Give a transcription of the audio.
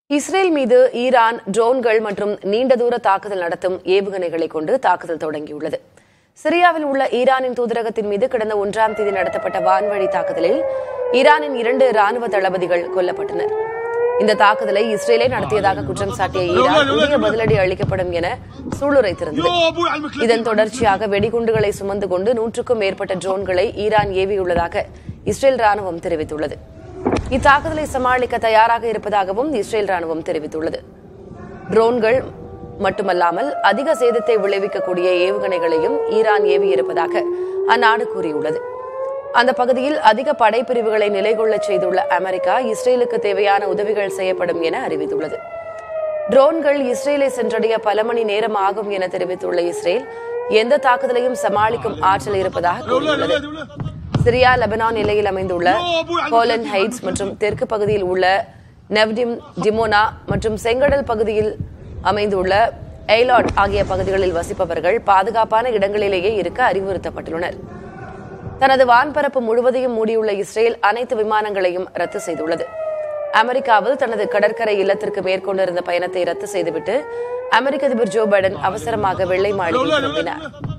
Israel மீது Iran ட்ரோன்கள் மற்றும் நீண்ட தூர தாக்குதல் நடத்தும் ஏவுகணைகளை கொண்டு தாக்குதல் தொடங்கியுள்ளது சிரியாவில் உள்ள ஈரானின் தூதரகத்தின் மீது கடந்த ஒன்றாம் தேதி நடத்தப்பட்ட வான்வழி தாக்குதலில் ஈரானின் இரண்டு ராணுவ தளபதிகள் கொல்லப்பட்டனர் இந்த தாக்குதலை இஸ்ரேலே நடத்தியதாக குற்றம் சாட்டிய ஈரான் உரிய பதிலடி அளிக்கப்படும் என சூளுரைத்திருந்தது இதன் தொடர்ச்சியாக வெடிகுண்டுகளை சுமந்து கொண்டு நூற்றுக்கும் மேற்பட்ட ட்ரோன்களை ஈரான் ஏவியுள்ளதாக இஸ்ரேல் ராணுவம் தெரிவித்துள்ளது இத்தாக்குதலை சமாளிக்க தயாராக இருப்பதாகவும் இஸ்ரேல் ராணுவம் தெரிவித்துள்ளது ட்ரோன்கள் மட்டுமல்லாமல் அதிக சேதத்தை விளைவிக்கக்கூடிய ஏவுகணைகளையும் ஈரான் ஏவியிருப்பதாக அந்நாடு கூறியுள்ளது அந்த பகுதியில் அதிக படைப்பிரிவுகளை நிலைகொள்ளச் செய்துள்ள அமெரிக்கா இஸ்ரேலுக்கு தேவையான உதவிகள் செய்யப்படும் என அறிவித்துள்ளது ட்ரோன்கள் இஸ்ரேலை சென்றடைய பல மணி நேரம் ஆகும் என தெரிவித்துள்ள இஸ்ரேல் எந்த தாக்குதலையும் சமாளிக்கும் ஆற்றல் இருப்பதாக கூறியுள்ளது சிரியா லெபனான் எல்லையில் அமைந்துள்ள கோலன் ஹைட்ஸ் மற்றும் தெற்கு பகுதியில் உள்ள நெவ்டிம் டிமோனா மற்றும் செங்கடல் பகுதியில் அமைந்துள்ள எய்லாட் ஆகிய பகுதிகளில் வசிப்பவர்கள் பாதுகாப்பான இடங்களிலேயே இருக்க அறிவுறுத்தப்பட்டுள்ளனர் தனது வான்பரப்பு முழுவதையும் மூடியுள்ள இஸ்ரேல் அனைத்து விமானங்களையும் ரத்து செய்துள்ளது அமெரிக்காவில் தனது கடற்கரை இல்லத்திற்கு மேற்கொண்டிருந்த பயணத்தை ரத்து செய்துவிட்டு அமெரிக்க அதிபர் ஜோ பைடன் அவசரமாக வெள்ளை மாளிகை திரும்பினார்